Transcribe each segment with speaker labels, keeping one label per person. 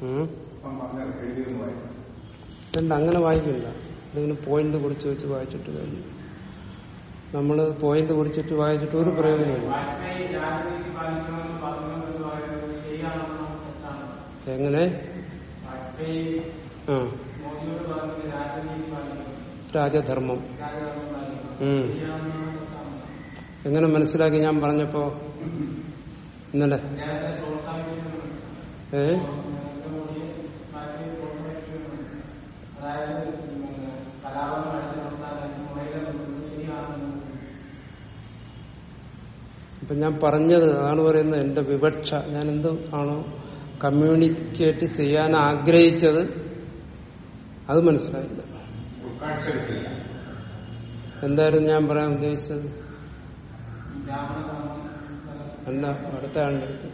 Speaker 1: ഉം.
Speaker 2: ഇപ്പം പറഞ്ഞത് എഴുതിയെന്ന് വായിക്കും
Speaker 1: രണ്ട് അങ്ങനെ വായിക്കില്ല എന്തെങ്കിലും പോയിന്റ് കുറിച്ച് വെച്ച് വായിച്ചിട്ട് കഴിഞ്ഞു നമ്മൾ പോയിന്റ് കുറിച്ചിട്ട് വായിച്ചിട്ട് ഒരു പ്രയോജനമില്ല
Speaker 3: വാജ്പേയി രാജനീതി പാലിക്കണമെന്ന് പറഞ്ഞത് പറയുന്നത് ശരിയാണെന്നോ തെറ്റാണോ
Speaker 1: എങ്ങനെ
Speaker 3: വാജ്പേയി
Speaker 1: ആ
Speaker 3: മോദിയോട് പറഞ്ഞത് രാജനീതി പാലിക്കണം
Speaker 1: രാജധർമ്മം
Speaker 3: രാജധർമ്മം പാലിക്കണം
Speaker 1: ഉം.
Speaker 3: ശരിയാണെന്നോ തെറ്റാണോ
Speaker 1: എങ്ങനെ മനസ്സിലാക്കി ഞാൻ പറഞ്ഞപ്പോ ഇന്നലെ
Speaker 3: നേരത്തെ പ്രോത്സാഹിപ്പിക്കുന്നുണ്ട്
Speaker 1: ഏ
Speaker 3: നരേന്ദ്രമോദിയെ വാജ്പേയി പ്രോത്സാഹിപ്പിക്കുന്നുണ്ട് അതായത് പിന്നെ കലാപം അടിച്ചു നിർത്താൻ മുറയിലുള്ളത് ശരിയാണെന്ന്
Speaker 1: ഇപ്പൊ ഞാൻ പറഞ്ഞത് അതാണ് പറയുന്നത് എന്റെ വിവക്ഷ ഞാൻ എന്ത് ആണോ കമ്മ്യൂണിക്കേറ്റ് ചെയ്യാൻ ആഗ്രഹിച്ചത് അത് മനസ്സിലായില്ല
Speaker 2: ഉൾക്കാഴ്ച കിട്ടില്ല
Speaker 1: എന്തായിരുന്നു ഞാൻ പറയാൻ ഉദ്ദേശിച്ചത്
Speaker 3: ബ്രാഹ്മണധർമ്മം
Speaker 1: അല്ല അടുത്ത ആളുടെ അടുത്ത്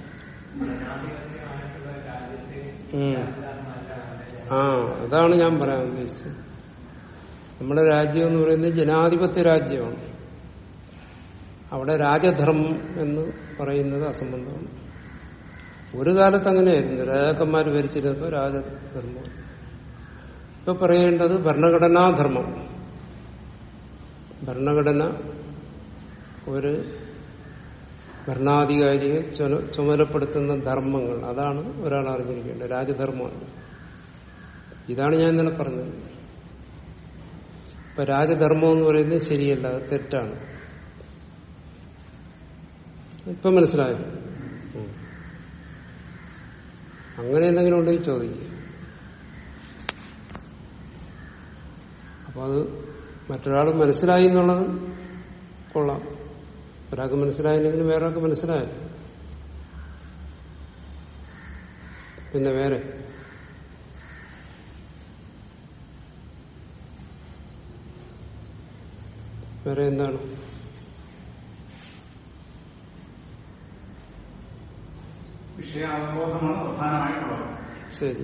Speaker 1: ഉം. ആ അതാണ് ഞാൻ പറയാൻ ഉദ്ദേശിച്ചത് നമ്മുടെ രാജ്യം എന്ന് പറയുന്നത് ജനാധിപത്യ രാജ്യമാണ് അവിടെ രാജധർമ്മം എന്ന് പറയുന്നത് അസംബന്ധമാണ് ഒരു കാലത്ത് അങ്ങനെയായിരുന്നു രാജാക്കന്മാർ ഭരിച്ചിരുന്നപ്പോൾ രാജധർമ്മം ഇപ്പൊ പറയേണ്ടത് ഭരണഘടനാധർമ്മം ഭരണഘടന ഒരു ഭരണാധികാരിയെ ചുമ- ചുമതലപ്പെടുത്തുന്ന ധർമ്മങ്ങൾ അതാണ് ഒരാൾ അറിഞ്ഞിരിക്കേണ്ടത് രാജധർമ്മമാണ് ഇതാണ് ഞാൻ ഇന്നലെ പറഞ്ഞത് ഇപ്പൊ രാജധർമ്മം എന്ന് പറയുന്നത് ശരിയല്ല അത് തെറ്റാണ് ഇപ്പൊ മനസ്സിലായോ ഉം. അങ്ങനെ എന്തെങ്കിലും ഉണ്ടെങ്കിൽ ചോദിക്കുക അപ്പൊ അത് മറ്റൊരാൾ മനസ്സിലായി എന്നുള്ളത് കൊള്ളാം ഒരാൾക്ക് മനസ്സിലായില്ലെങ്കിലും വേറെ ആൾക്ക് മനസ്സിലായി പിന്നെ വേറെ വേറെ എന്താണ്
Speaker 2: വിഷയാവബോധമാണ് പ്രധാനമായിട്ടുള്ളത്
Speaker 1: ശരി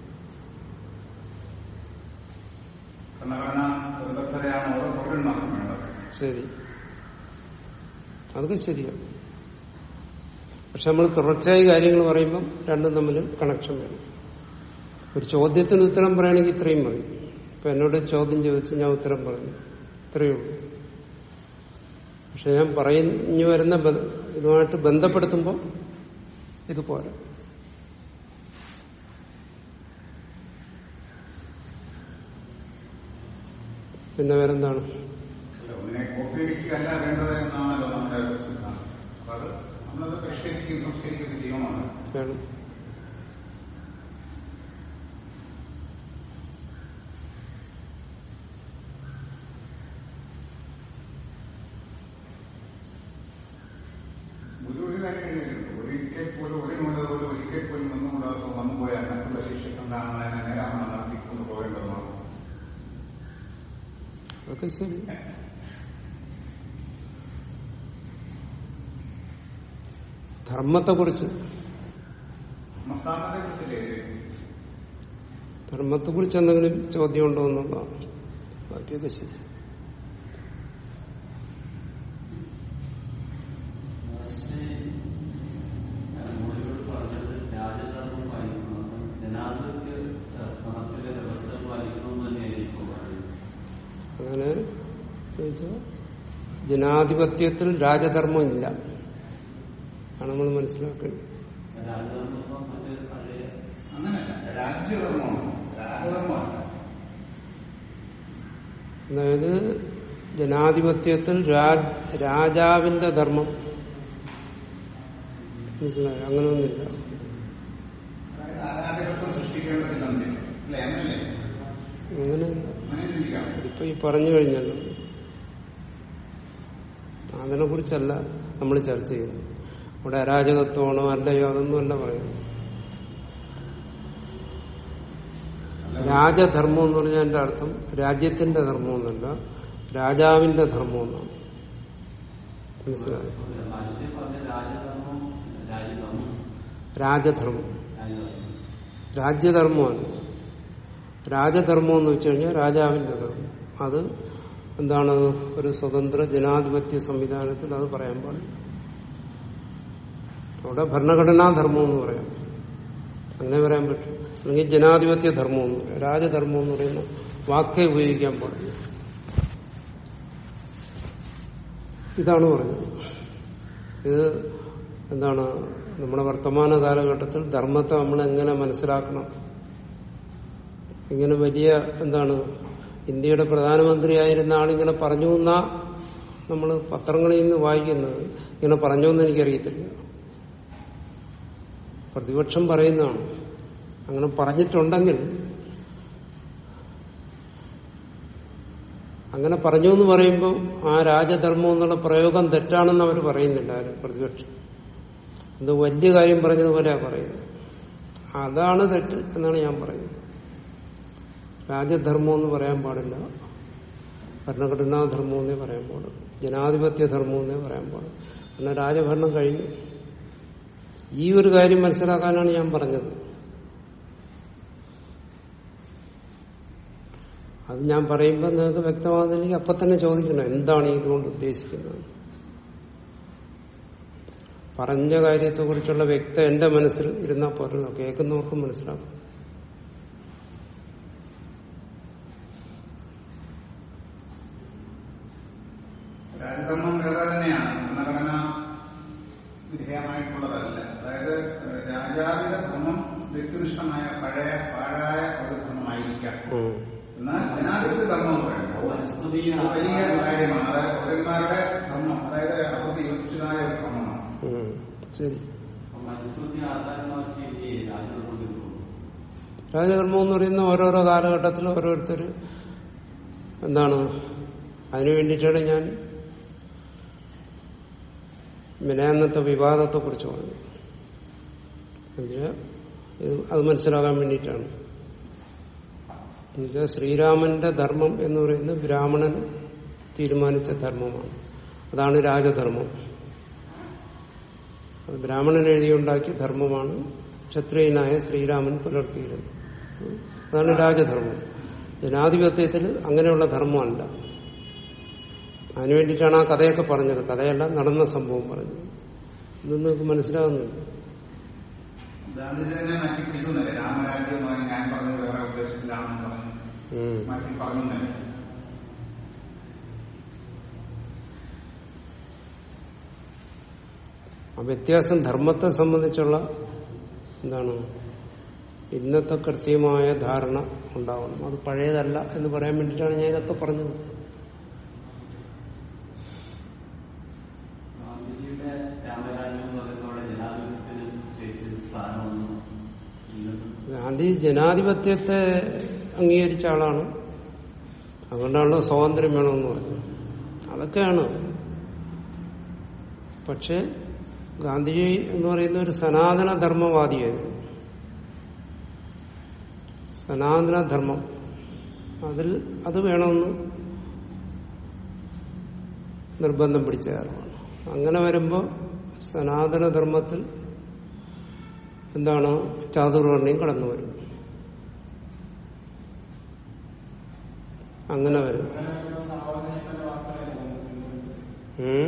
Speaker 2: ഭരണഘടന ബന്ധപ്പെടെയാണ് ഓരോ പൗരന്മാർക്കും വേണ്ടത്
Speaker 1: ശരി അതൊക്കെ ശരിയാണ് പക്ഷെ നമ്മൾ തുടർച്ചയായി കാര്യങ്ങൾ പറയുമ്പം രണ്ടും തമ്മിൽ കണക്ഷൻ വേണം ഒരു ചോദ്യത്തിന് ഉത്തരം പറയുകയാണെങ്കിൽ ഇത്രയും മതി ഇപ്പൊ എന്നോട് ചോദ്യം ചോദിച്ച് ഞാൻ ഉത്തരം പറഞ്ഞു ഇത്രയേ ഉള്ളൂ പക്ഷെ ഞാൻ പറഞ്ഞു വരുന്ന ബ- ഇതുമായിട്ട് ബന്ധപ്പെടുത്തുമ്പോൾ ഇത് പോരാ പിന്നെ വേറെന്താണ്
Speaker 2: അല്ല, ഒന്നിനെ കോപ്പി അടിക്കുകയല്ല വേണ്ടത് എന്നാണല്ലോ നമ്മുടെ ഒരു സിദ്ധാന്തം അപ്പൊ അത് നമ്മളത് പരിഷ്കരിക്കുകയും സംസ്കരിക്കുകയും ചെയ്യണമല്ലോ
Speaker 1: വേണം
Speaker 2: ഒരു ഒരു കാര്യം എഴുതിയിട്ടുണ്ട് ഒരിക്കൽ പോലും ഒരു നൂലത് പോലും ഒരിക്കൽ പോലും വന്നുകൂടാതെ വന്നുപോയാൽ മറ്റുള്ള ശിഷ്യ സംഘാടന നേരാവണം നടത്തിക്കൊണ്ട് പോകേണ്ടതുമാണ്
Speaker 1: അതൊക്കെ ശരി ധർമ്മത്തെക്കുറിച്ച്
Speaker 2: മസ്താനത്തെ കുറിച്ചല്ലേ
Speaker 1: ധർമ്മത്തെക്കുറിച്ച് എന്തെങ്കിലും ചോദ്യം ഉണ്ടോ എന്നുള്ളതാണ് ബാക്കിയൊക്കെ ശരി
Speaker 4: മോദിയോട് പറഞ്ഞത് രാജധർമ്മം പാലിക്കണം ജനാധിപത്യ ധർമ്മത്തിലെ വ്യവസ്ഥ പാലിക്കണമെന്ന് തന്നെയായിരിക്കും പറയുന്നത്
Speaker 1: അങ്ങനെ ചോദിച്ചാൽ ജനാധിപത്യത്തിൽ രാജധർമ്മം ഇല്ല ആണ് നമ്മൾ മനസ്സിലാക്കേണ്ടത്
Speaker 4: രാജധർമ്മം മറ്റേ പഴയ
Speaker 2: അങ്ങനെയല്ല രാജ്യധർമ്മമാണ് രാജധർമ്മമല്ല
Speaker 1: അതായത് ജനാധിപത്യത്തിൽ രാജ് രാജാവിന്റെ ധർമ്മം മനസ്സിലായോ അങ്ങനെയൊന്നുമില്ല
Speaker 2: അതായത് അരാജകത്വം സൃഷ്ടിക്കേണ്ടതില്ലെന്നില്ല അല്ലെ അങ്ങനല്ലേ
Speaker 1: അങ്ങനെയല്ല
Speaker 2: അങ്ങനെ ചിന്തിക്കാം
Speaker 1: ഇപ്പൊ ഈ പറഞ്ഞു കഴിഞ്ഞല്ലോ അതിനെ കുറിച്ചല്ല നമ്മൾ ചർച്ച ചെയ്യുന്നത് ഇവിടെ അരാജകത്വമാണോ അല്ലയോ അതൊന്നുമല്ല പറയുന്നത് രാജധർമ്മം എന്ന് പറഞ്ഞാൽ എന്റെ അർത്ഥം രാജ്യത്തിന്റെ ധർമ്മം എന്നല്ല രാജാവിന്റെ ധർമ്മം എന്നാണ് മനസ്സിലായോ
Speaker 4: വാജ്പേയി പറഞ്ഞ രാജധർമ്മം രാജധർമ്മം
Speaker 1: രാജധർമ്മം
Speaker 4: രാജധർമ്മം
Speaker 1: രാജ്യധർമ്മമാണ് രാജധർമ്മം എന്ന് വെച്ച് കഴിഞ്ഞാൽ രാജാവിന്റെ ധർമ്മം അത് എന്താണ് ഒരു സ്വതന്ത്ര ജനാധിപത്യ സംവിധാനത്തിൽ അത് പറയാൻ പാടില്ല അവിടെ ഭരണഘടനാ ധർമ്മം എന്ന് പറയാം അങ്ങനെ പറയാൻ പറ്റും അല്ലെങ്കിൽ ജനാധിപത്യ ധർമ്മം എന്ന് പറയും രാജധർമ്മം എന്ന് പറയുന്ന വാക്കേ ഉപയോഗിക്കാൻ പാടില്ല ഇതാണ് പറഞ്ഞത് ഇത് എന്താണ് നമ്മുടെ വർത്തമാന കാലഘട്ടത്തിൽ ധർമ്മത്തെ നമ്മൾ എങ്ങനെ മനസ്സിലാക്കണം ഇങ്ങനെ വലിയ എന്താണ് ഇന്ത്യയുടെ പ്രധാനമന്ത്രിയായിരുന്ന ആളിങ്ങനെ പറഞ്ഞു എന്നാ നമ്മൾ പത്രങ്ങളിൽ നിന്ന് വായിക്കുന്നത് ഇങ്ങനെ പറഞ്ഞു എന്ന് എനിക്കറിയത്തില്ല പ്രതിപക്ഷം പറയുന്നതാണ് അങ്ങനെ പറഞ്ഞിട്ടുണ്ടെങ്കിൽ അങ്ങനെ പറഞ്ഞു എന്ന് പറയുമ്പോൾ ആ രാജധർമ്മം എന്നുള്ള പ്രയോഗം തെറ്റാണെന്ന് അവർ പറയുന്നില്ല ആരും പ്രതിപക്ഷം ഇത് വലിയ കാര്യം പറഞ്ഞതുപോലെയാ പറയുന്നത് അതാണ് തെറ്റ് എന്നാണ് ഞാൻ പറയുന്നത് രാജധർമ്മം എന്ന് പറയാൻ പാടില്ല ഭരണഘടനാധർമ്മം എന്നേ പറയാൻ പാടുള്ളൂ ജനാധിപത്യ ധർമ്മം എന്നേ പറയാൻ പാടുള്ളൂ കാരണം രാജഭരണം കഴിഞ്ഞു ഈ ഒരു കാര്യം മനസ്സിലാക്കാനാണ് ഞാൻ പറഞ്ഞത് അത് ഞാൻ പറയുമ്പോൾ നിങ്ങൾക്ക് വ്യക്തമാകുന്നില്ലെങ്കിൽ അപ്പൊ തന്നെ ചോദിക്കണം എന്താണ് ഇതുകൊണ്ട് ഉദ്ദേശിക്കുന്നത് പറഞ്ഞ കാര്യത്തെക്കുറിച്ചുള്ള വ്യക്തത എന്റെ മനസ്സിൽ ഇരുന്നാൽ പോരല്ലോ കേൾക്കുന്നവർക്കും മനസ്സിലാക്കും
Speaker 2: രാജധർമ്മം വേറെ തന്നെയാണ് ഭരണഘടന വിധേയമായിട്ടുള്ളതല്ല അതായത് ഏഹ്, രാജാവിന്റെ ധർമ്മം വ്യക്തിനിഷ്ഠമായ പഴയ പാഴായ ഒരു ധർമ്മമായിരിക്കാം
Speaker 1: ഉം.
Speaker 2: എന്നാൽ ജനാധിപത്യ ധർമ്മം എന്ന് പറയുമ്പോൾ
Speaker 4: വസ്തുതീയ
Speaker 2: ഒരു വലിയ കാര്യമാണ് അതായത് പൗരന്മാരുടെ ധർമ്മം അതായത് അവർക്ക് യോജിച്ചതായ ഒരു ധർമ്മമാണ്
Speaker 1: ഉം. ശരി
Speaker 4: മനുസ്മൃതി ആധാരമാക്കി ഈ രാജധർമ്മം നിൽക്കുന്നു
Speaker 1: രാജധർമ്മം എന്ന് പറയുന്ന ഓരോരോ കാലഘട്ടത്തിൽ ഓരോരുത്തർ എന്താണ് അതിനു വേണ്ടിയിട്ടാണ് ഞാൻ മിനാന്നത്തെ വിവാദത്തെ കുറിച്ച് പറഞ്ഞത് എന്നുവെച്ചാ ഇത് അത് മനസ്സിലാകാൻ വേണ്ടിയിട്ടാണ് എന്നുവെച്ചാൽ ശ്രീരാമന്റെ ധർമ്മം എന്ന് പറയുന്നത് ബ്രാഹ്മണൻ തീരുമാനിച്ച ധർമ്മമാണ് അതാണ് രാജധർമ്മം അത് ബ്രാഹ്മണൻ എഴുതിയുണ്ടാക്കിയ ധർമ്മമാണ് ക്ഷത്രിയനായ ശ്രീരാമൻ പുലർത്തിയിരുന്നത് അതാണ് രാജധർമ്മം ജനാധിപത്യത്തിൽ അങ്ങനെയുള്ള ധർമ്മമല്ല അതിനു വേണ്ടിയിട്ടാണ് ആ കഥയൊക്കെ പറഞ്ഞത് കഥയല്ല നടന്ന സംഭവം പറഞ്ഞത് ഇത് നിങ്ങൾക്ക് മനസ്സിലാവുന്നില്ല
Speaker 2: ഗാന്ധിജി തന്നെ മാറ്റി പിടിക്കുന്നില്ല രാമരാജ്യം എന്ന് പറഞ്ഞാൽ ഞാൻ പറഞ്ഞത് വേറെ ഉദ്ദേശത്തിലാണെന്ന് പറഞ്ഞു
Speaker 1: ഉം.
Speaker 2: മാറ്റി പറഞ്ഞില്ല
Speaker 1: ആ വ്യത്യാസം ധർമ്മത്തെ സംബന്ധിച്ചുള്ള എന്താണ് ഇന്നത്തെ കൃത്യമായ ധാരണ ഉണ്ടാവണം അത് പഴയതല്ല എന്ന് പറയാൻ വേണ്ടിയിട്ടാണ് ഞാൻ ഇതൊക്കെ പറഞ്ഞത്
Speaker 4: ഗാന്ധിജിയുടെ രാമരാജ്യം എന്ന് പറയുന്ന അവിടെ ജനാധിപത്യത്തിന് പ്രത്യേകിച്ച് സ്ഥാനമൊന്നും ഇല്ലെന്ന്
Speaker 1: ഗാന്ധി ജനാധിപത്യത്തെ അംഗീകരിച്ച ആളാണ് അതുകൊണ്ടാണല്ലോ സ്വാതന്ത്ര്യം വേണമെന്ന് പറഞ്ഞത് അതൊക്കെയാണ് പക്ഷെ ഗാന്ധിജി എന്ന് പറയുന്ന ഒരു സനാതന ധർമ്മവാദിയായിരുന്നു സനാതന ധർമ്മം അതിൽ അത് വേണമെന്ന് നിർബന്ധം പിടിച്ച ആളാണ് അങ്ങനെ വരുമ്പോൾ സനാതന ധർമ്മത്തിൽ എന്താണ് ചാതുർവർണ്ണയും കടന്നു വരും അങ്ങനെ വരും
Speaker 3: സഹോദരന്റെ വാക്കുകളായിരുന്നു
Speaker 1: ഉം.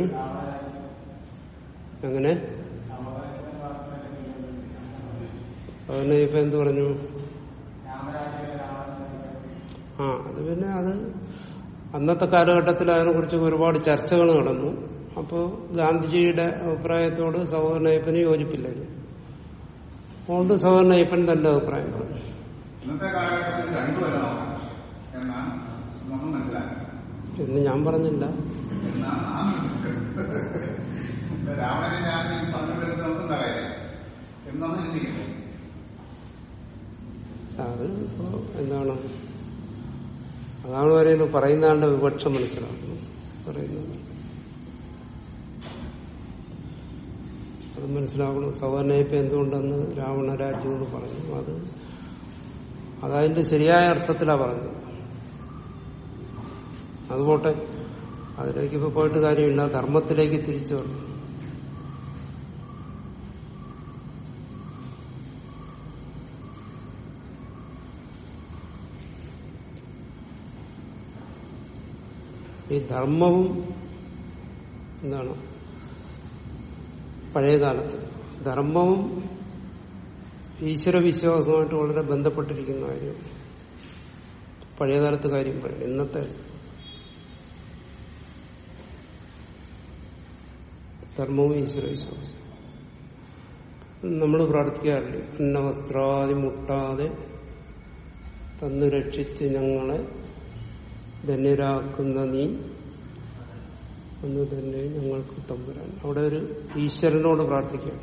Speaker 1: എങ്ങനെ
Speaker 3: സഹോദരന്റെ വാക്കുകളായിരുന്നു
Speaker 1: അതിന് ഇപ്പൊ എന്ത് പറഞ്ഞു
Speaker 3: രാമരാജ്യം രാമൻ
Speaker 1: ആ അത് പിന്നെ അത് അന്നത്തെ കാലഘട്ടത്തിൽ അതിനെക്കുറിച്ച് ഒരുപാട് ചർച്ചകൾ നടന്നു അപ്പോൾ ഗാന്ധിജിയുടെ അഭിപ്രായത്തോട് സഹോദരനയ്യപ്പന് യോജിപ്പില്ലായിരുന്നു അതുകൊണ്ട് സഹോദരനയ്യപ്പൻ തന്റെ അഭിപ്രായം പറഞ്ഞു
Speaker 2: ഇന്നത്തെ കാലഘട്ടത്തിൽ രണ്ടുമല്ല നോക്കാം എന്നാണ് നമ്മൾ മനസ്സിലാക്കുന്നത്
Speaker 1: എന്ന് ഞാൻ പറഞ്ഞില്ല
Speaker 2: എന്നാണ് ആ രാവണനെ ഞാൻ ഈ പറഞ്ഞു വരുന്നത് എന്താ കാര്യം എന്നൊന്നും ചിന്തിക്കുന്നത്
Speaker 1: അത് ഇപ്പോ എന്താണ് അതാണ് പറയുന്നത് പറയുന്ന ആളുടെ വിപക്ഷം മനസ്സിലാക്കണം പറയുന്നത് അത് മനസ്സിലാക്കണം സവർണയപ്പ് എന്തുകൊണ്ടെന്ന് രാവണ രാജ്യം എന്ന് പറഞ്ഞു അത് അതതിന്റെ ശരിയായ അർത്ഥത്തിലാ പറഞ്ഞത് അതുപോട്ടെ അതിലേക്ക് ഇപ്പൊ പോയിട്ട് കാര്യമില്ല ധർമ്മത്തിലേക്ക് തിരിച്ചു വരണം ഈ ധർമ്മവും എന്താണ് പഴയ കാലത്ത് ധർമ്മവും ഈശ്വര വിശ്വാസമായിട്ട് വളരെ ബന്ധപ്പെട്ടിരിക്കുന്ന കാര്യം പഴയകാലത്ത് കാര്യം പറയും ഇന്നത്തെ ധർമ്മവും ഈശ്വര വിശ്വാസം നമ്മൾ പ്രാർത്ഥിക്കാറില്ല അന്നവസ്ത്രാദി മുട്ടാതെ തന്നു രക്ഷിച്ച് ഞങ്ങളെ ധന്യരാക്കുന്ന നീ എന്ന് തന്നെ ഞങ്ങൾക്ക് തമ്പുരാൻ അവിടെ ഒരു ഈശ്വരനോട് പ്രാർത്ഥിക്കുകയാണ്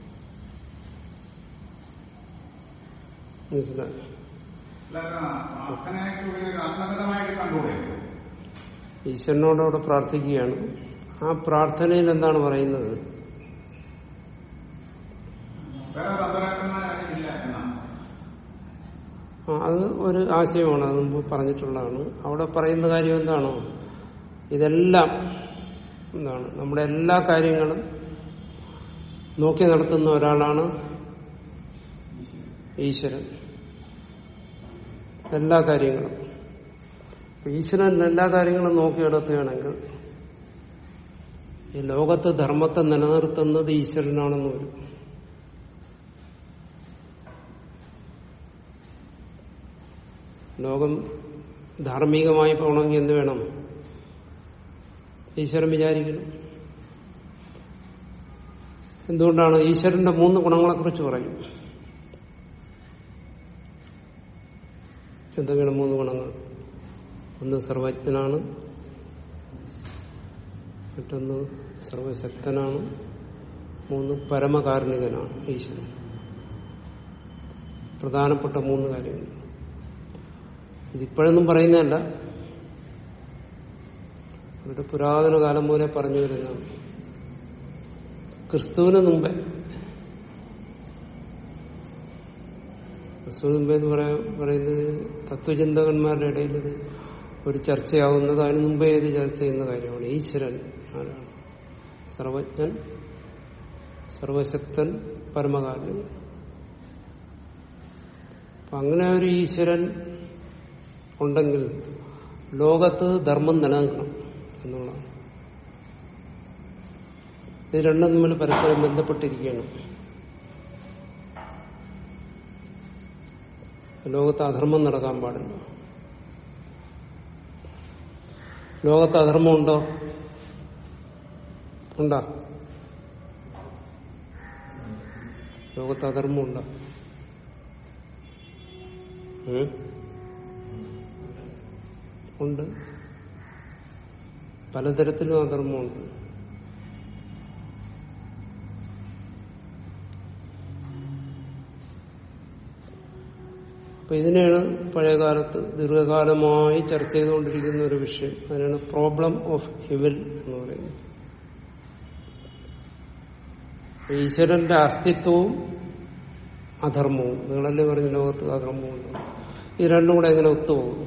Speaker 1: മനസ്സിലായോ
Speaker 2: അല്ലാതെ പ്രാർത്ഥനയ്ക്ക് ഒരു ആത്മഗതമായിട്ട് കണ്ടുകൂടെ
Speaker 1: ഈശ്വരനോട് അവിടെ പ്രാർത്ഥിക്കുകയാണ് ആ പ്രാർത്ഥനയിൽ എന്താണ് പറയുന്നത്
Speaker 2: വേറെ തന്ത്രാക്കന്മാരാരുമില്ല എന്നാണ്
Speaker 1: ആ, അത് ഒരു ആശയമാണ് അത് മുമ്പ് പറഞ്ഞിട്ടുള്ളതാണ് അവിടെ പറയുന്ന കാര്യം എന്താണോ ഇതെല്ലാം എന്താണ് നമ്മുടെ എല്ലാ കാര്യങ്ങളും നോക്കി നടത്തുന്ന ഒരാളാണ് ഈശ്വരൻ എല്ലാ കാര്യങ്ങളും അപ്പൊ ഈശ്വരൻ എല്ലാ കാര്യങ്ങളും നോക്കി നടത്തുകയാണെങ്കിൽ ഈ ലോകത്ത് ധർമ്മത്തെ നിലനിർത്തുന്നത് ഈശ്വരനാണെന്ന് വരും ലോകം ധാർമ്മികമായി പോകണമെങ്കിൽ എന്ത് വേണം ഈശ്വരൻ വിചാരിക്കണം എന്തുകൊണ്ടാണ് ഈശ്വരന്റെ മൂന്ന് ഗുണങ്ങളെക്കുറിച്ച് പറയും എന്തൊക്കെയാണ് മൂന്ന് ഗുണങ്ങൾ ഒന്ന് സർവജ്ഞനാണ് മറ്റൊന്ന് സർവശക്തനാണ് മൂന്ന് പരമകാരുണികനാണ് ഈശ്വരൻ പ്രധാനപ്പെട്ട മൂന്ന് കാര്യങ്ങൾ ഇതിപ്പോഴൊന്നും പറയുന്നതല്ല അവരുടെ പുരാതന കാലം പോലെ പറഞ്ഞു വരുന്നതാണ് ക്രിസ്തുവിന് മുമ്പേ ക്രിസ്തുവിന് മുമ്പേ എന്ന് പറയാ പറയുന്നത് തത്വചിന്തകന്മാരുടെ ഇടയിൽ ഇത് ഒരു ചർച്ചയാവുന്നത് അതിനു മുമ്പേ ഇത് ചർച്ച ചെയ്യുന്ന കാര്യമാണ് ഈശ്വരൻ ആരാണ് സർവജ്ഞൻ സർവശക്തൻ പരമകാരൻ അപ്പൊ അങ്ങനെ ഒരു ഈശ്വരൻ ഉണ്ടെങ്കിൽ ലോകത്ത് ധർമ്മം നിലനിൽക്കണം എന്നുള്ളതാണ് ഇത് രണ്ടും തമ്മിൽ പരസ്പരം ബന്ധപ്പെട്ടിരിക്കുകയാണ് ലോകത്ത് അധർമ്മം നടക്കാൻ പാടില്ല ലോകത്ത് അധർമ്മം ഉണ്ടോ ഉണ്ടോ ലോകത്ത് അധർമ്മം ഉണ്ടോ ഉം? ഉണ്ട് പലതരത്തിലും അധർമ്മമുണ്ട് അപ്പൊ ഇതിനെയാണ് പഴയകാലത്ത് ദീർഘകാലമായി ചർച്ച ചെയ്തുകൊണ്ടിരിക്കുന്ന ഒരു വിഷയം അതിനാണ് പ്രോബ്ലം ഓഫ് ഇവൽ എന്ന് പറയുന്നത് ഈശ്വരന്റെ അസ്തിത്വവും അധർമ്മവും നിങ്ങളല്ലേ പറഞ്ഞ ലോകത്ത് അധർമ്മമുണ്ട് ഈ രണ്ടും കൂടെ എങ്ങനെ ഒത്തുപോകും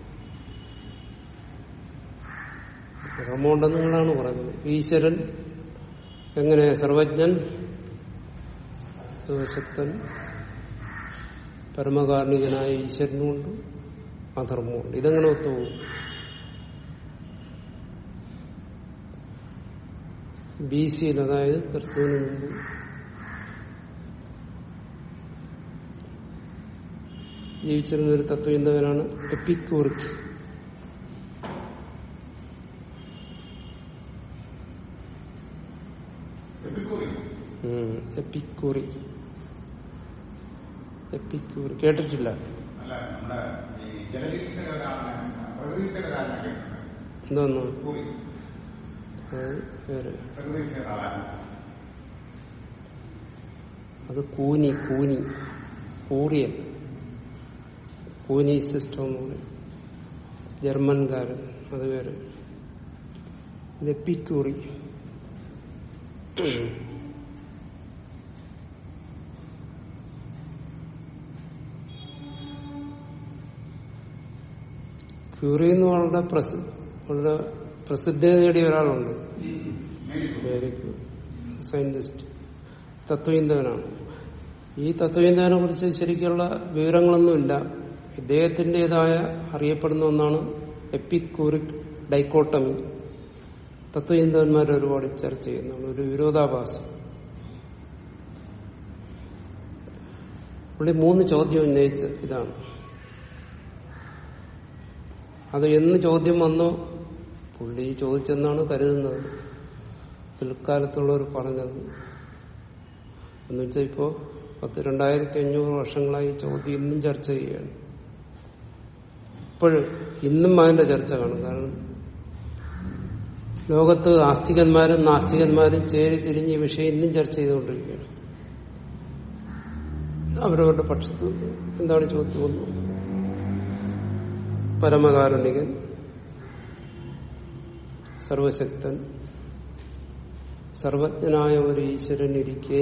Speaker 1: അധർമ്മമുണ്ടെന്ന് നിങ്ങളാണ് പറഞ്ഞത് ഈശ്വരൻ എങ്ങനെ സർവജ്ഞൻ ശിവശക്തൻ പരമകാരുണികനായ ഈശ്വരനുമുണ്ട് അധർമ്മമുണ്ട് ഇതെങ്ങനെ ഒത്തുപോകും ബി സിയിൽ അതായത് ക്രിസ്തുവിന് മുമ്പ് ജീവിച്ചിരുന്ന ഒരു തത്വചിന്തകനാണ് എപ്പിക്കൂറിക്ക്
Speaker 2: എപ്പിക്കൂറി
Speaker 1: ഉം, എപ്പിക്കൂറി എപ്പിക്കൂറി കേട്ടിട്ടില്ല
Speaker 2: അല്ല നമ്മുടെ ഈ ജലതീക്ഷകരാണ് പ്രകൃതിക്ഷകരാണ്
Speaker 1: എന്തോന്നു
Speaker 2: കൂറി
Speaker 1: അത് പേര്
Speaker 2: പ്രകൃതിക്ഷകരാണ്
Speaker 1: അത് കൂനി കൂനി കൂറിയൻ കൂനി സിസ്റ്റം എന്ന് പറയും ജർമ്മൻകാരൻ അത് പേര് ഇത് എപ്പിക്കൂറി ക്യൂറി എന്ന് വളരെ പ്രസി വളരെ പ്രസിദ്ധി നേടിയ ഒരാളുണ്ട് വെരി ഗുഡ് സയന്റിസ്റ്റ് തത്വചിന്തകനാണ് ഈ തത്വചിന്തകനെ കുറിച്ച് ശരിക്കുള്ള വിവരങ്ങളൊന്നുമില്ല ഇദ്ദേഹത്തിൻ്റെതായ അറിയപ്പെടുന്ന ഒന്നാണ് എപ്പിക്കൂറിക് ഡൈക്കോട്ടമി തത്വചിന്തകന്മാർ ഒരുപാട് ചർച്ച ചെയ്യുന്നതാണ് ഒരു വിരോധാഭാസം പുള്ളി മൂന്ന് ചോദ്യം ഉന്നയിച്ച് ഇതാണ് അത് എന്ന് ചോദ്യം വന്നോ പുള്ളി ചോദിച്ചെന്നാണ് കരുതുന്നത് പിൽക്കാലത്തുള്ളവർ പറഞ്ഞത് എന്ന് വെച്ചാൽ ഇപ്പോ പത്ത് രണ്ടായിരത്തി അഞ്ഞൂറ് വർഷങ്ങളായി ഈ ചോദ്യം ഇന്നും ചർച്ച ചെയ്യുകയാണ് ഇപ്പോഴും ഇന്നും അതിന്റെ ചർച്ച കാണും കാരണം ലോകത്ത് ആസ്തികന്മാരും നാസ്തികന്മാരും ചേരി തിരിഞ്ഞ് ഈ വിഷയം ഇന്നും ചർച്ച ചെയ്തുകൊണ്ടിരിക്കുകയാണ് അവരവരുടെ പക്ഷത്ത് എന്താണ് ചോദ്യം ഒന്ന് പരമകാരുണികൻ സർവശക്തൻ സർവജ്ഞനായ ഒരു ഈശ്വരൻ ഇരിക്കെ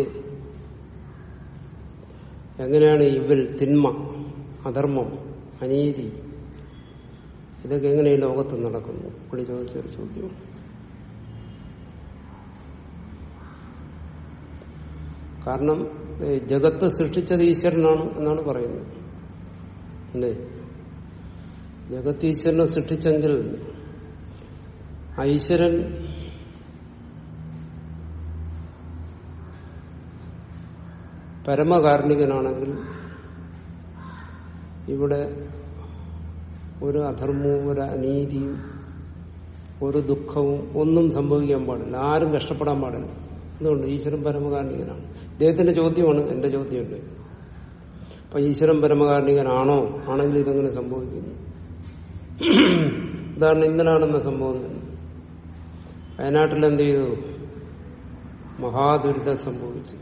Speaker 1: എങ്ങനെയാണ് ഇവൽ തിന്മ അധർമ്മം അനീതി ഇതൊക്കെ എങ്ങനെ ഈ ലോകത്ത് നടക്കുന്നു പുള്ളി ചോദിച്ച ഒരു ചോദ്യം കാരണം ഏ, ജഗത്ത് സൃഷ്ടിച്ചത് ഈശ്വരനാണ് എന്നാണ് പറയുന്നത് അല്ലേ ജഗത്ത് ഈശ്വരനെ സൃഷ്ടിച്ചെങ്കിൽ ആ ഈശ്വരൻ പരമകാരുണികനാണെങ്കിൽ ഇവിടെ ഒരു അധർമ്മവും ഒരു അനീതിയും ഒരു ദുഃഖവും ഒന്നും സംഭവിക്കാൻ പാടില്ല ആരും കഷ്ടപ്പെടാൻ പാടില്ല എന്തുകൊണ്ട് ഈശ്വരൻ പരമകാരുണികനാണ് ഇദ്ദേഹത്തിന്റെ ചോദ്യമാണ് എന്റെ ചോദ്യമുണ്ട് അപ്പൊ ഈശ്വരൻ പരമകാരുണികനാണോ ആണെങ്കിൽ ഇതെങ്ങനെ സംഭവിക്കുന്നു ഉദാഹരണം ഇന്നലാണെന്ന സംഭവം തന്നെ വയനാട്ടിൽ എന്ത് ചെയ്തു മഹാദുരിതം സംഭവിച്ചു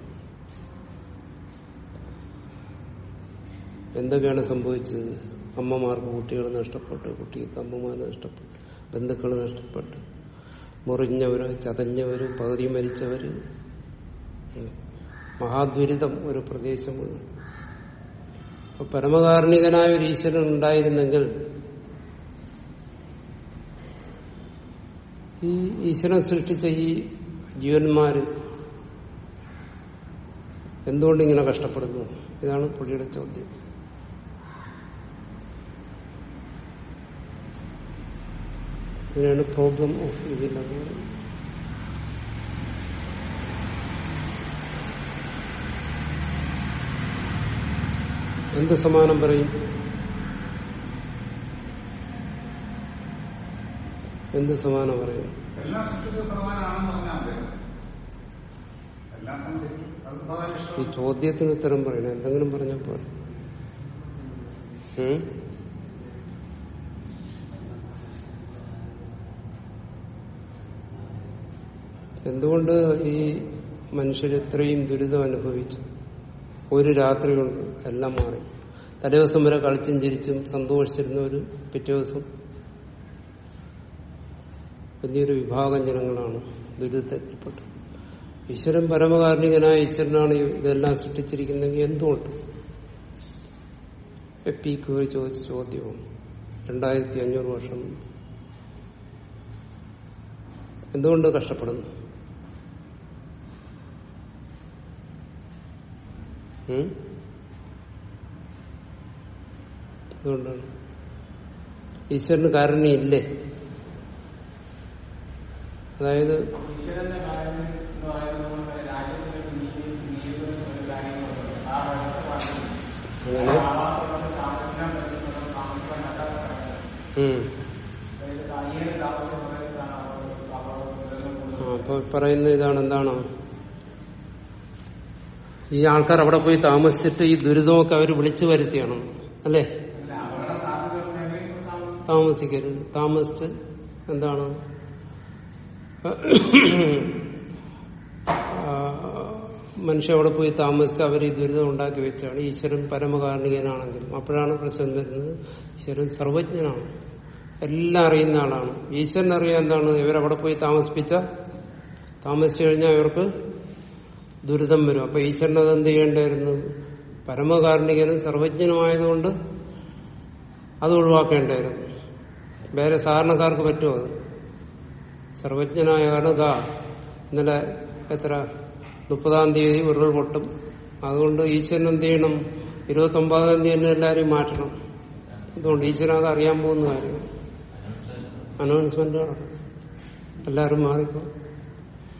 Speaker 1: എന്തൊക്കെയാണ് സംഭവിച്ചത് അമ്മമാർക്ക് കുട്ടികൾ നഷ്ടപ്പെട്ടു കുട്ടികൾക്ക് അമ്മമാരെ നഷ്ടപ്പെട്ടു ബന്ധുക്കൾ നഷ്ടപ്പെട്ടു മുറിഞ്ഞവര് ചതഞ്ഞവര് പകുതി മരിച്ചവര് ഉം. മഹാദുരിതം ഒരു പ്രദേശമാണ് അപ്പൊ പരമകാരുണികനായ ഒരു ഈശ്വരൻ ഉണ്ടായിരുന്നെങ്കിൽ ഈ ഈശ്വരൻ സൃഷ്ടിച്ച ഈ ജീവന്മാര് എന്തുകൊണ്ട് ഇങ്ങനെ കഷ്ടപ്പെടുന്നു ഇതാണ് പുള്ളിയുടെ ചോദ്യം ഇതിനാണ് പ്രോബ്ലം ഓഫ് ഇതിൽ എന്ന് പറയുന്നത് എന്ത് സമാനം പറയും എന്ത് സമാനം പറയും
Speaker 2: എല്ലാം സൃഷ്ടിച്ച പ്രധാനമാണെന്ന് പറഞ്ഞാൽ മതി എല്ലാം സംഭവിച്ചു അത് ഭഗവാൻ
Speaker 1: ഈ
Speaker 2: ഇഷ്ടം
Speaker 1: ചോദ്യത്തിന് ഉത്തരം പറയണം എന്തെങ്കിലും പറഞ്ഞാൽ പോരെ ഉം? എന്തുകൊണ്ട് ഈ മനുഷ്യർ ഇത്രയും ദുരിതം അനുഭവിച്ചു ഒരു രാത്രി കൊണ്ട് എല്ലാം മാറി തലേദിവസം വരെ കളിച്ചും ചിരിച്ചും സന്തോഷിച്ചിരുന്നവർ പിറ്റേ ദിവസം വലിയൊരു വിഭാഗം ജനങ്ങളാണ് ദുരിതത്തിൽപ്പെട്ടു ഈശ്വരൻ പരമകാരുണികനായ ഈശ്വരനാണ് ഇതെല്ലാം സൃഷ്ടിച്ചിരിക്കുന്നെങ്കിൽ എന്തുകൊണ്ട് എപ്പിക്കൂറി ചോദിച്ച ചോദ്യവും രണ്ടായിരത്തി അഞ്ഞൂറ് വർഷം മുമ്പ്. എന്തുകൊണ്ട് കഷ്ടപ്പെടുന്നു ഉം? എന്തുകൊണ്ടാണ് ഈശ്വരന് കാരുണ്യമില്ലേ അതായത്
Speaker 3: ഈശ്വരന്റെ കാര്യം എന്ന് പറയുന്നത് കൊണ്ട് രാജ്യത്തിന് നീതി നീതിയും ഒരു കാര്യങ്ങളുണ്ട് ആ വ്യവസ്ഥ
Speaker 1: അങ്ങനെ
Speaker 3: ആവാസത്തിന് താമസിക്കാൻ പറ്റുന്നതും താമസിക്കാൻ പറ്റാത്ത സ്ഥലങ്ങൾ.
Speaker 1: ഉം.
Speaker 3: അതായത് അയ്യന് താമസിച്ച പ്രദേശത്താണ് അവർ അവർ ദുരന്തം
Speaker 1: ആ, അപ്പൊ പറയുന്ന ഇതാണ് എന്താണ് ഈ ആൾക്കാർ അവിടെ പോയി താമസിച്ചിട്ട് ഈ ദുരിതമൊക്കെ അവർ വിളിച്ചു വരുത്തിയാണ് അല്ലേ
Speaker 3: അല്ല അവരുടെ സാധ്യത ഉണ്ടെങ്കിൽ താമസിക്കും
Speaker 1: താമസിക്കരുത് താമസിച്ച് എന്താണ് ആ, മനുഷ്യ അവിടെ പോയി താമസിച്ച് അവർ ഈ ദുരിതം ഉണ്ടാക്കി വെച്ചാണ് ഈശ്വരൻ പരമകാരുണികനാണെങ്കിലും അപ്പോഴാണ് പ്രശ്നം വരുന്നത് ഈശ്വരൻ സർവജ്ഞനാണ് എല്ലാം അറിയുന്ന ആളാണ് ഈശ്വരൻ അറിയാൻ എന്താണ് ഇവരവിടെ പോയി താമസിപ്പിച്ച താമസിച്ചു കഴിഞ്ഞാൽ ഇവർക്ക് ദുരിതം വരും അപ്പൊ ഈശ്വരൻ അത് എന്ത് ചെയ്യേണ്ടായിരുന്നു പരമകാരുണികനും സർവജ്ഞനുമായതുകൊണ്ട് അത് ഒഴിവാക്കേണ്ടായിരുന്നു വേറെ സാധാരണക്കാർക്ക് പറ്റുമോ അത് സർവജ്ഞനായ കാരണം ഇതാ ഇന്നലെ എത്ര മുപ്പതാം തീയതി ഉരുൾ പൊട്ടും അതുകൊണ്ട് ഈശ്വരൻ എന്ത് ചെയ്യണം ഇരുപത്തി ഒമ്പതാം തീയതി തന്നെ എല്ലാവരെയും മാറ്റണം അതുകൊണ്ട് ഈശ്വരൻ അത് അറിയാൻ പോകുന്ന കാര്യം അനൗൺസ്മെന്റ് നടക്കും എല്ലാവരും മാറിപ്പോ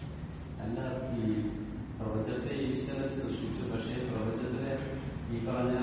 Speaker 4: അല്ല ഈ പ്രപഞ്ചത്തെ ഈശ്വരൻ സൃഷ്ടിച്ചു പക്ഷേ പ്രപഞ്ചത്തിലെ ഈ പറഞ്ഞ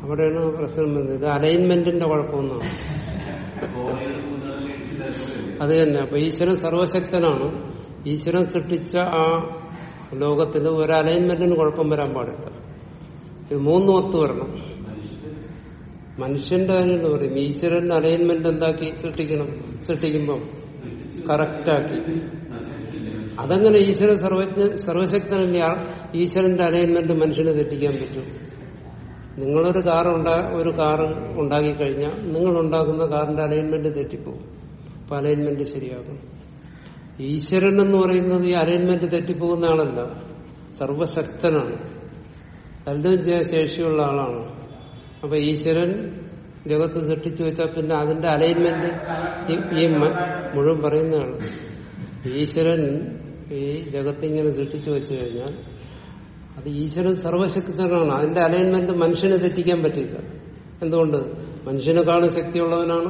Speaker 1: അവിടെയാണ് പ്രശ്നം വരുന്നത് ഇത് അലൈൻമെന്റിന്റെ കുഴപ്പമൊന്നാണ്
Speaker 4: കോളേജിൽ മുതലേ ഇടിച്ചു തരത്തില്ലേ
Speaker 1: അത് തന്നെ അപ്പൊ ഈശ്വരൻ സർവശക്തനാണ് ഈശ്വരൻ സൃഷ്ടിച്ച ആ ലോകത്തിൽ ഒരു അലൈൻമെന്റിന് കുഴപ്പം വരാൻ പാടില്ല ഇത് മൂന്നും ഒത്തു വരണം മനുഷ്യന്റെ കാര്യം പറയും ഈശ്വരൻ അലൈൻമെന്റ് എന്താക്കി സൃഷ്ടിക്കണം സൃഷ്ടിക്കുമ്പം കറക്റ്റാക്കി അതങ്ങനെ ഈശ്വരൻ സർവജ്ഞ സർവശക്തനല്ലേ ആ ഈശ്വരന്റെ അലൈൻമെന്റ് മനുഷ്യന് തെറ്റിക്കാൻ പറ്റും നിങ്ങളൊരു കാർ ഉണ്ടാ ഒരു കാർ ഉണ്ടാക്കി കഴിഞ്ഞാൽ നിങ്ങൾ ഉണ്ടാക്കുന്ന കാറിന്റെ അലൈൻമെന്റ് തെറ്റിപ്പോകും അപ്പൊ അലൈൻമെന്റ് ശരിയാക്കണം ഈശ്വരൻ എന്ന് പറയുന്നത് ഈ അലൈൻമെന്റ് തെറ്റിപ്പോകുന്ന ആളല്ല സർവശക്തനാണ് എല്ലാം ചെയ്യാൻ ശേഷിയുള്ള ആളാണ് അപ്പൊ ഈശ്വരൻ ജഗത്ത് സൃഷ്ടിച്ചു വെച്ചാൽ പിന്നെ അതിന്റെ അലൈൻമെന്റ് ഈ- ഈ മ- മുഴുവൻ പറയുന്നതാണ് ഈശ്വരൻ ഈ ജഗത്ത് ഇങ്ങനെ സൃഷ്ടിച്ചു വെച്ചു കഴിഞ്ഞാൽ അത് ഈശ്വരൻ സർവശക്തനാണ് അതിന്റെ അലൈൻമെന്റ് മനുഷ്യന് തെറ്റിക്കാൻ പറ്റില്ല എന്തുകൊണ്ട് മനുഷ്യനെക്കാളും ശക്തിയുള്ളവനാണ്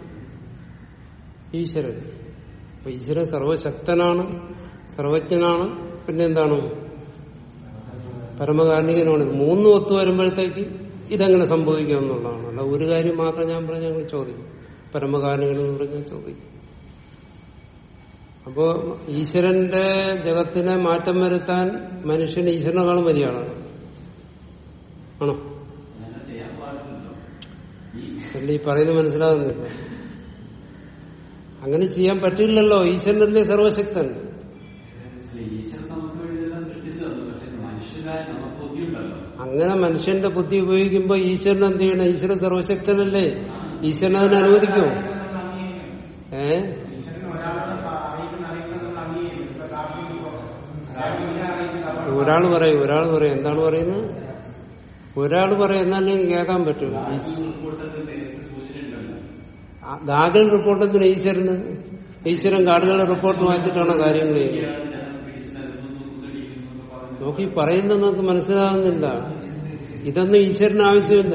Speaker 1: ഈശ്വരൻ അപ്പൊ ഈശ്വരൻ സർവശക്തനാണ് സർവജ്ഞനാണ് പിന്നെ എന്താണ് പരമകാരുണികനാണ് ഇത് മൂന്നും ഒത്തു വരുമ്പോഴത്തേക്ക് ഇതെങ്ങനെ സംഭവിക്കും എന്നുള്ളതാണ് അല്ല ഒരു കാര്യം മാത്രം ഞാൻ പറഞ്ഞ ഞങ്ങൾ ചോദിക്കും പരമകാരുണികനെന്ന് പറഞ്ഞാൽ ചോദിക്കും അപ്പോ ഈശ്വരന്റെ ജഗത്തിനെ മാറ്റം വരുത്താൻ മനുഷ്യൻ ഈശ്വരനെക്കാളും വലിയ ആളാണ് ആണോ
Speaker 4: അങ്ങനെ ചെയ്യാൻ പാടില്ലല്ലോ ഈ
Speaker 1: അല്ല ഈ പറയുന്നത് മനസ്സിലാകുന്നില്ല അങ്ങനെ ചെയ്യാൻ പറ്റില്ലല്ലോ ഈശ്വരനല്ലേ സർവശക്തൻ
Speaker 4: ഈശ്വരൻ നമുക്ക് വേണ്ടി ഇതെല്ലാം സൃഷ്ടിച്ചു തന്നു പക്ഷെ മനുഷ്യരായ നമുക്ക് ബുദ്ധിയുണ്ടല്ലോ
Speaker 1: അങ്ങനെ മനുഷ്യന്റെ ബുദ്ധി ഉപയോഗിക്കുമ്പോ ഈശ്വരൻ എന്ത് ചെയ്യണം ഈശ്വരൻ സർവശക്തനല്ലേ ഈശ്വരൻ അതിനെ അനുവദിക്കുമോ ഏ
Speaker 3: ഈശ്വരൻ ഒരാളോട് അറിയിക്കുന്ന അറിയിക്കുന്ന അംഗീകരിക്കും ഇപ്പൊ കാർത്തിക് അയാൾ ഇങ്ങനെ അറിയിക്കുന്ന
Speaker 1: ഒരാൾ പറയും ഒരാൾ പറയും എന്താണ് പറയുന്നത് ഒരാൾ പറയും എന്നാലേ എനിക്ക് കേൾക്കാൻ പറ്റും
Speaker 4: റിപ്പോർട്ടൊക്കെ നേരത്തെ സൂചനയുണ്ടല്ലോ
Speaker 1: ആ ഗാഗിൾ റിപ്പോർട്ട് എന്തിനാ ഈശ്വരന് ഈശ്വരൻ ഗാഡുകളുടെ റിപ്പോർട്ട് വായിച്ചിട്ടാണ് കാര്യങ്ങൾ ചെയ്യുന്നത്
Speaker 4: ഇയാൾ ജനം പിടിച്ചു നൽകുന്നു കുന്നടിക്കുന്നു എന്ന് പറഞ്ഞു
Speaker 1: നോക്കി പറയുന്നത് നമുക്ക് മനസ്സിലാകുന്നില്ല ഇതൊന്നും ഈശ്വരന് ആവശ്യമില്ല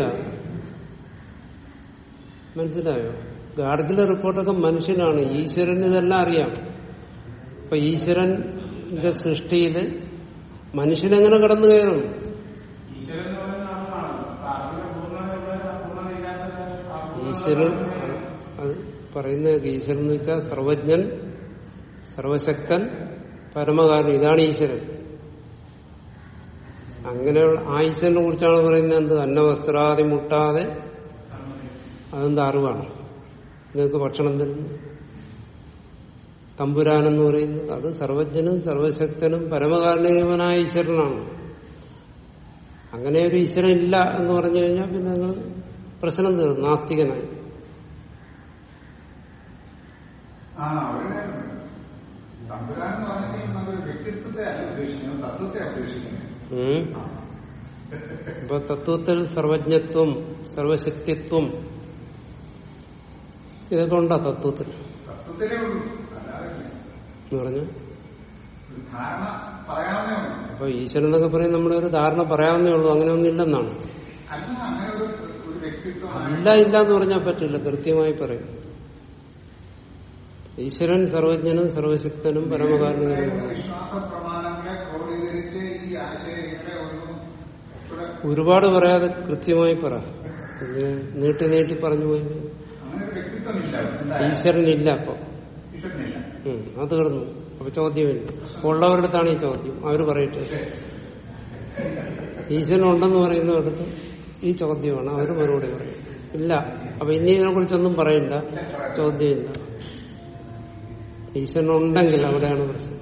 Speaker 1: മനസ്സിലായോ ഗാഡ്ഗിലെ റിപ്പോർട്ടൊക്കെ മനുഷ്യനാണ് ഈശ്വരന് ഇതെല്ലാം അറിയാം അപ്പൊ ഈശ്വരന്റെ സൃഷ്ടിയില് മനുഷ്യനെങ്ങനെ കടന്നു കയറും
Speaker 3: ഈശ്വരൻ എന്ന് പറയുന്ന ആളാണ് അപ്പൊ അറിവിന്റെ പൂർണ്ണത പൂർണ്ണതയില്ലാത്ത
Speaker 1: ഈശ്വരൻ അത് പറയുന്ന ഈശ്വരൻ എന്ന് വെച്ചാൽ സർവജ്ഞൻ സർവശക്തൻ പരമകാരൻ ഇതാണ് ഈശ്വരൻ അങ്ങനെയുള്ള ആ ഈശ്വരനെ കുറിച്ചാണ് പറയുന്നത് എന്ത് അന്നവസ്ത്രാദി മുട്ടാതെ അതെന്ത് അറിവാണ് നിങ്ങൾക്ക് ഭക്ഷണം തരുന്നു തമ്പുരാനെന്ന് പറയുന്നത് അത് സർവജ്ഞനും സർവശക്തനും പരമകാരണീയവനായ ഈശ്വരനാണ് അങ്ങനെ ഒരു ഈശ്വരൻ ഇല്ല എന്ന് പറഞ്ഞു കഴിഞ്ഞാൽ പിന്നെ നിങ്ങൾ പ്രശ്നം തീർന്നു നാസ്തികനായി
Speaker 2: ആ അവരുടെ തമ്പുരാൻ എന്ന് പറഞ്ഞെങ്കിൽ നമ്മളൊരു വ്യക്തിത്വത്തെ അല്ല ഉദ്ദേശിക്കുന്നത് തത്വത്തെ ഉദ്ദേശിക്കുന്നത്
Speaker 1: ഉം. അപ്പൊ തത്വത്തിൽ സർവജ്ഞത്വം സർവശക്തിത്വം ഇതൊക്കെ ഉണ്ടോ തത്വത്തിൽ
Speaker 2: തത്വത്തിലേ ഉള്ളൂ അല്ലാതെ ഇല്ല.
Speaker 1: എന്ന് പറഞ്ഞു
Speaker 2: ഒരു ധാരണ പറയാവുന്നേ ഉള്ളൂ
Speaker 1: അപ്പൊ ഈശ്വരൻ എന്നൊക്കെ പറയും നമ്മുടെ ഒരു ധാരണ പറയാവുന്നേ ഉള്ളൂ അങ്ങനെ ഒന്നും ഇല്ലെന്നാണ്
Speaker 2: അല്ല അങ്ങനെ ഒരു ഒരു വ്യക്തിത്വം
Speaker 1: ഇല്ല ഇല്ല എന്ന് പറഞ്ഞാൽ പറ്റില്ല കൃത്യമായി പറയും ഈശ്വരൻ സർവജ്ഞനും സർവശക്തനും പരമകാരണനും
Speaker 2: വിശ്വാസ പ്രമാണങ്ങളെ ക്രോഡീകരിച്ച് ഈ ആശയങ്ങളെ ഒന്നും ഇവിടെ
Speaker 1: ഒരുപാട് പറയാതെ കൃത്യമായി പറ ഇങ്ങനെ നീട്ടി നീട്ടി പറഞ്ഞു പോയി
Speaker 2: അങ്ങനെ ഒരു വ്യക്തിത്വം ഇല്ല എന്തായാലും
Speaker 1: ഈശ്വരനില്ല അപ്പൊ
Speaker 2: ഈശ്വരനില്ല
Speaker 1: ഉം, അത് കിടന്നു അപ്പൊ ചോദ്യമില്ല അപ്പൊ ഉള്ളവരുടെ അടുത്താണ് ഈ ചോദ്യം അവര് പറയട്ടെ ഈശ്വരൻ ഉണ്ടെന്ന് പറയുന്നിടത്ത് ഈ ചോദ്യമാണ് അവര് മറുപടി പറയും ഇല്ല അപ്പൊ ഇനി ഇതിനെ കുറിച്ചൊന്നും പറയണ്ട ചോദ്യമില്ല ഈശ്വരൻ ഉണ്ടെങ്കിൽ അവിടെയാണ് പ്രശ്നം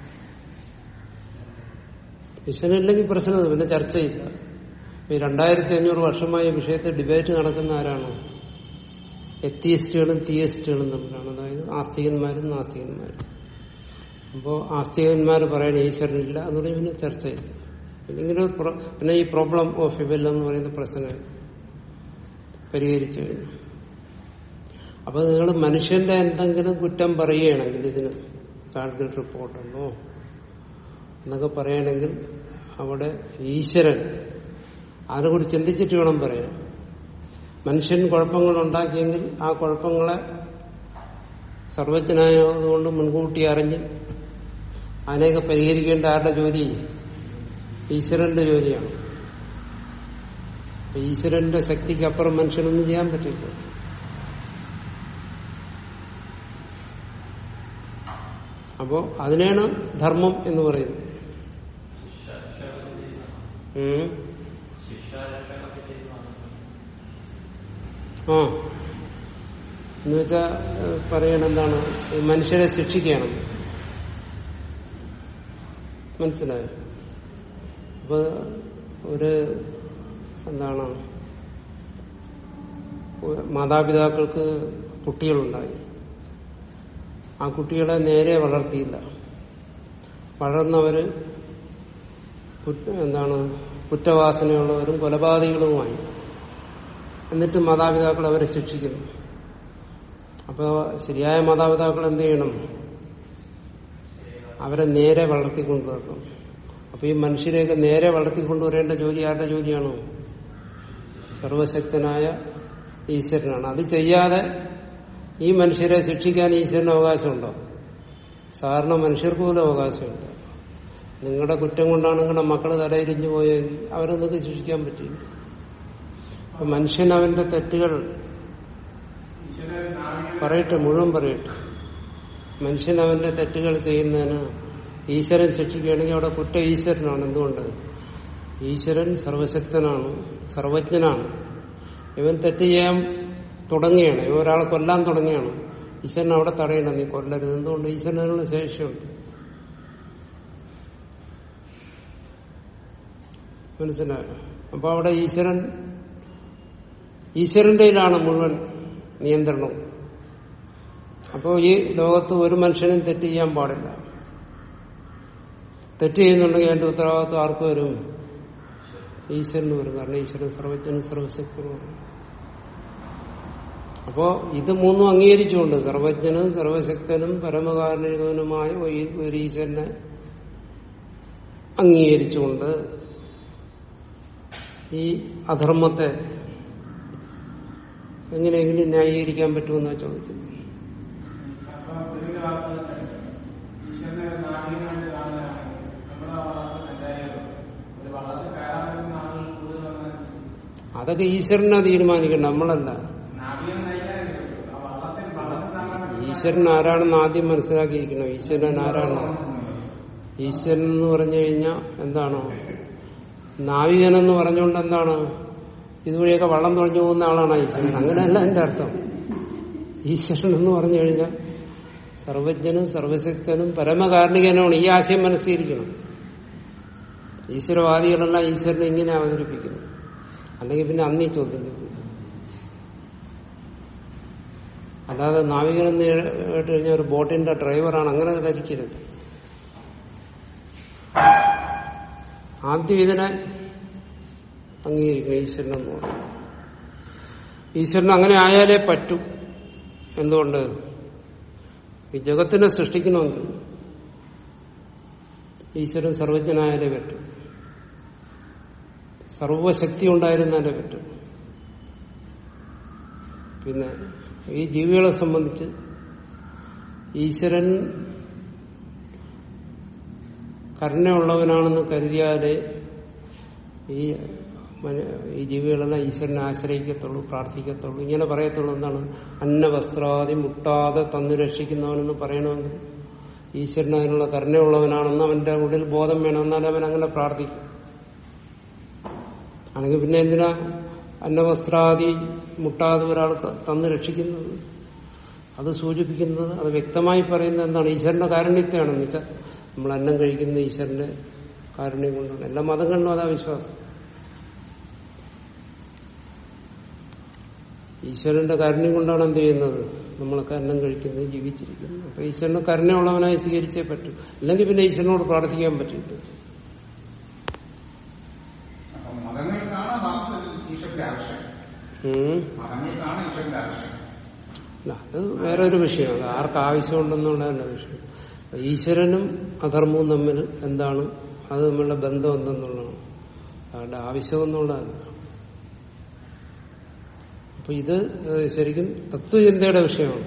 Speaker 1: ഈശ്വരൻ ഇല്ലെങ്കിൽ പ്രശ്നമില്ല പിന്നെ ചർച്ചയില്ല ഈ രണ്ടായിരത്തി അഞ്ഞൂറ് വർഷമായി ഈ വിഷയത്തിൽ ഡിബേറ്റ് നടക്കുന്ന ആരാണോ എത്തിയിസ്റ്റുകളും തിയസ്റ്റുകളും തമ്മിലാണ് അതായത് ആസ്തികന്മാരും നാസ്തികന്മാരും അപ്പോ ആസ്തികന്മാർ പറയണ ഈശ്വരനില്ല എന്ന് പറഞ്ഞാൽ പിന്നെ ചർച്ചയില്ല പിന്നെ ഇങ്ങനെ ഒരു പ്ര- പിന്നെ ഈ പ്രോബ്ലം ഓഫ് ഇവൽ എന്ന് പറയുന്ന പ്രശ്നം പരിഹരിച്ചു കഴിഞ്ഞു അപ്പൊ നിങ്ങൾ മനുഷ്യന്റെ എന്തെങ്കിലും കുറ്റം പറയുകയാണെങ്കിൽ ഇതിന് കാർഗിൽ റിപ്പോർട്ടെന്നോ എന്നൊക്കെ പറയുകയാണെങ്കിൽ അവിടെ ഈശ്വരൻ അതിനെക്കുറിച്ച് ചിന്തിച്ചിട്ട് വേണം പറയാൻ മനുഷ്യൻ കുഴപ്പങ്ങൾ ഉണ്ടാക്കിയെങ്കിൽ ആ കുഴപ്പങ്ങളെ സർവജ്ഞനായതുകൊണ്ട് മുൻകൂട്ടി അറിഞ്ഞ് അതിനെയൊക്കെ പരിഹരിക്കേണ്ട ആരുടെ ജോലി ഈശ്വരന്റെ ജോലിയാണ് അപ്പൊ ഈശ്വരന്റെ ശക്തിക്ക് അപ്പുറം മനുഷ്യനൊന്നും ചെയ്യാൻ പറ്റില്ല അപ്പോ അതിനെയാണ് ധർമ്മം എന്ന് പറയുന്നത് ഉം. ആ എന്ന് വെച്ചാ ഏഹ്, പറയണ എന്താണ് ഈ മനുഷ്യരെ ശിക്ഷിക്കണം മനസ്സിലായോ അപ്പൊ ഒരു എന്താണ് ഒരു മാതാപിതാക്കൾക്ക് കുട്ടികളുണ്ടായി ആ കുട്ടികളെ നേരെ വളർത്തിയില്ല വളർന്നവര് കുറ്റ- എന്താണ് കുറ്റവാസനയുള്ളവരും കൊലപാതകികളുമായി എന്നിട്ട് മാതാപിതാക്കൾ അവരെ ശിക്ഷിക്കുന്നു അപ്പോൾ ശരിയായ മാതാപിതാക്കൾ എന്ത് ചെയ്യണം അവരെ നേരെ വളർത്തിക്കൊണ്ടുവരണം അപ്പൊ ഈ മനുഷ്യരെയൊക്കെ നേരെ വളർത്തിക്കൊണ്ടുവരേണ്ട ജോലി ആരുടെ ജോലിയാണോ സർവശക്തനായ ഈശ്വരനാണ് അത് ചെയ്യാതെ ഈ മനുഷ്യരെ ശിക്ഷിക്കാൻ ഈശ്വരന് അവകാശമുണ്ടോ സാധാരണ മനുഷ്യർക്ക് പോലും അവകാശമുണ്ട് നിങ്ങളുടെ കുറ്റം കൊണ്ടാണ് നിങ്ങളുടെ മക്കള് തലയിരിഞ്ഞു പോയെങ്കിൽ അവരെ നിങ്ങൾക്ക് ശിക്ഷിക്കാൻ പറ്റില്ല അപ്പൊ മനുഷ്യൻ അവന്റെ തെറ്റുകൾ പറയട്ടെ മുഴുവൻ പറയട്ടെ മനുഷ്യൻ അവന്റെ തെറ്റുകൾ ചെയ്യുന്നതിന് ഈശ്വരൻ ശിക്ഷിക്കുകയാണെങ്കിൽ അവിടെ കുറ്റ ഈശ്വരനാണ് എന്തുകൊണ്ട് ഈശ്വരൻ സർവശക്തനാണ് സർവജ്ഞനാണ് ഇവൻ തെറ്റ് ചെയ്യാൻ തുടങ്ങുകയാണ് ഇവ ഒരാളെ കൊല്ലാൻ തുടങ്ങുകയാണ് ഈശ്വരൻ അവിടെ തടയണം നീ കൊല്ലരുത് എന്തുകൊണ്ട് ഈശ്വരൻ അതിനുള്ള ശേഷിയുണ്ട് മനസ്സിലായോ അപ്പൊ അവിടെ ഈശ്വരൻ ഈശ്വരന്റെയിലാണ് മുഴുവൻ നിയന്ത്രണം അപ്പോ ഈ ലോകത്ത് ഒരു മനുഷ്യനും തെറ്റ് ചെയ്യാൻ പാടില്ല തെറ്റ് ചെയ്യുന്നുണ്ടെങ്കിൽ അതിന്റെ ഉത്തരവാദിത്വം ആർക്ക് വരും ഈശ്വരന് വരും കാരണം ഈശ്വരൻ സർവജ്ഞനും സർവശക്തനുമാണ് അപ്പോ ഇത് മൂന്നും അംഗീകരിച്ചുകൊണ്ട് സർവജ്ഞനും സർവശക്തനും പരമകാരുണികനുമായ ഒരു- ഒരു ഈശ്വരനെ അംഗീകരിച്ചുകൊണ്ട് ഈ അധർമ്മത്തെ എങ്ങനെയെങ്കിലും ന്യായീകരിക്കാൻ പറ്റുമെന്നാ ചോദിക്കുന്നത്
Speaker 3: അപ്പൊ ഒരു വാക്ക് ഈശ്വരനെ നാടികമായിട്ട് കാണുകയാണെങ്കിൽ നമ്മുടെ വളർത്ത് തെറ്റായാലോ ഒരു വളർത്ത് കയറാൻ വരുന്ന ആളുകൾ കൂടുതൽ
Speaker 1: അതൊക്കെ ഈശ്വരനെ തീരുമാനിക്കണം നമ്മളല്ല
Speaker 3: നാടികം നയിക്കാനല്ലേ പറ്റൂ ആ വള്ളത്തിൽ വളർന്ന് താങ്കൾ
Speaker 1: ഈശ്വരൻ ആരാണെന്ന് ആദ്യം മനസ്സിലാക്കിയിരിക്കണം ഈശ്വരൻ ആരാണ് ഈശ്വരൻ എന്ന് പറഞ്ഞു കഴിഞ്ഞാൽ എന്താണ് നാവികൻ എന്ന് പറഞ്ഞുകൊണ്ട് എന്താണ് ഇതുവഴിയൊക്കെ വള്ളം തുഴഞ്ഞു പോകുന്ന ആളാണ് ഈശ്വരൻ അങ്ങനെയല്ല എന്റെ അർത്ഥം ഈശ്വരൻ എന്ന് പറഞ്ഞു കഴിഞ്ഞാൽ സർവജ്ഞനും സർവശക്തനും പരമകാരുണികനുമാണ് ഈ ആശയം മനസ്സിലിരിക്കണം ഈശ്വരവാദികളെല്ലാം ഈശ്വരനെ ഇങ്ങനെ അവതരിപ്പിക്കുന്നു അല്ലെങ്കിൽ പിന്നെ അന്നീ ചോദ്യം ചോദിക്കും അല്ലാതെ നാവികൻ എന്ന് കേട്ട് കഴിഞ്ഞാൽ ഒരു ബോട്ടിന്റെ ഡ്രൈവറാണ് അങ്ങനെ ധരിക്കരുത് ആദ്യം ഇതിനെ അംഗീകരിക്കണം ഈശ്വരൻ എന്ന് പറയും ഈശ്വരൻ അങ്ങനെ ആയാലേ പറ്റൂ എന്തുകൊണ്ട് ഈ ജഗത്തിനെ സൃഷ്ടിക്കണമെങ്കിൽ ഈശ്വരൻ സർവജ്ഞനായാലേ പറ്റൂ സർവശക്തി ഉണ്ടായിരുന്നാലേ പറ്റൂ പിന്നെ ഈ ജീവികളെ സംബന്ധിച്ച് ഈശ്വരൻ കരുണയുള്ളവനാണെന്ന് കരുതിയാലേ ഈ മന- ഈ ജീവികളെല്ലാം ഈശ്വരനെ ആശ്രയിക്കത്തുള്ളൂ പ്രാർത്ഥിക്കത്തുള്ളൂ ഇങ്ങനെ പറയത്തുള്ളൂ എന്താണ് അന്നവസ്ത്രാദി മുട്ടാതെ തന്നു രക്ഷിക്കുന്നവനെന്ന് പറയണമെങ്കിൽ ഈശ്വരൻ അതിനുള്ള കരുണയുള്ളവനാണെന്ന് അവന്റെ ഉള്ളിൽ ബോധം വേണം എന്നാലേ അവൻ അങ്ങനെ പ്രാർത്ഥിക്കും ആണെങ്കിൽ പിന്നെ എന്തിനാ അന്നവസ്ത്രാദി മുട്ടാതെ ഒരാൾക്ക് തന്ന് രക്ഷിക്കുന്നത് അത് സൂചിപ്പിക്കുന്നത് അത് വ്യക്തമായി പറയുന്നത് എന്താണ് ഈശ്വരന്റെ കാരുണ്യത്തെയാണെന്ന് വെച്ചാൽ നമ്മൾ അന്നം കഴിക്കുന്ന ഈശ്വരന്റെ കാരുണ്യം കൊണ്ടാണ് എല്ലാ മതങ്ങളിലും അതാ വിശ്വാസം ഈശ്വരന്റെ കാരുണ്യം കൊണ്ടാണ് എന്ത് ചെയ്യുന്നത് നമ്മളൊക്കെ അന്നം കഴിക്കുന്നത് ജീവിച്ചിരിക്കുന്നത് അപ്പൊ ഈശ്വരന് കരുണയുള്ളവനായി സ്വീകരിച്ചേ പറ്റൂ അല്ലെങ്കിൽ പിന്നെ ഈശ്വരനോട് പ്രാർത്ഥിക്കാൻ പറ്റില്ല
Speaker 2: അപ്പം മതങ്ങൾക്കാണ് വാസ്തവത്തിൽ ഈശ്വരന്റെ ആവശ്യം
Speaker 1: ഉം.
Speaker 2: മതങ്ങൾക്കാണ് ഈശ്വരന്റെ ആവശ്യം
Speaker 1: അല്ല, അത് വേറെ ഒരു വിഷയമാണ് ആർക്ക് ആവശ്യമുണ്ടെന്നുള്ളതല്ല വിഷയം ഈശ്വരനും അധർമ്മവും തമ്മിൽ എന്താണ് അത് തമ്മിലുള്ള ബന്ധം എന്തെന്നുള്ളതാണ് അവരുടെ ആവശ്യം എന്നുള്ളതല്ല അപ്പൊ ഇത് ഏഹ്, ശരിക്കും തത്വചിന്തയുടെ വിഷയമാണ്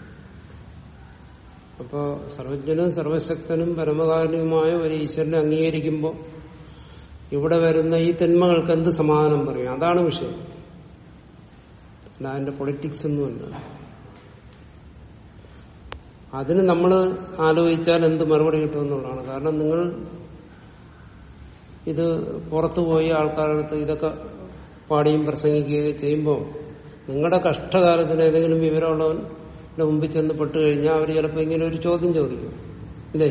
Speaker 1: അപ്പോ സർവജ്ഞനും സർവശക്തനും പരമകാരുണ്യവുമായ ഒരു ഈശ്വരനെ അംഗീകരിക്കുമ്പോൾ ഇവിടെ വരുന്ന ഈ തിന്മകൾക്ക് എന്ത് സമാധാനം പറയും അതാണ് വിഷയം അല്ല അതിന്റെ പൊളിറ്റിക്സ് ഒന്നുമല്ല അതിന് നമ്മൾ ആലോചിച്ചാൽ എന്ത് മറുപടി കിട്ടുമെന്നുള്ളതാണ് കാരണം നിങ്ങൾ ഇത് പുറത്തു പോയി ആൾക്കാരുടെ അടുത്ത് ഇതൊക്കെ പാടിയും പ്രസംഗിക്കുകയും ചെയ്യുമ്പോൾ നിങ്ങളുടെ കഷ്ടകാലത്തിന് ഏതെങ്കിലും വിവരമുള്ളവന്റെ മുമ്പിൽ ചെന്ന് പെട്ട് കഴിഞ്ഞാൽ അവർ ചിലപ്പോൾ ഇങ്ങനെ ഒരു ചോദ്യം ചോദിക്കും ഇല്ലേ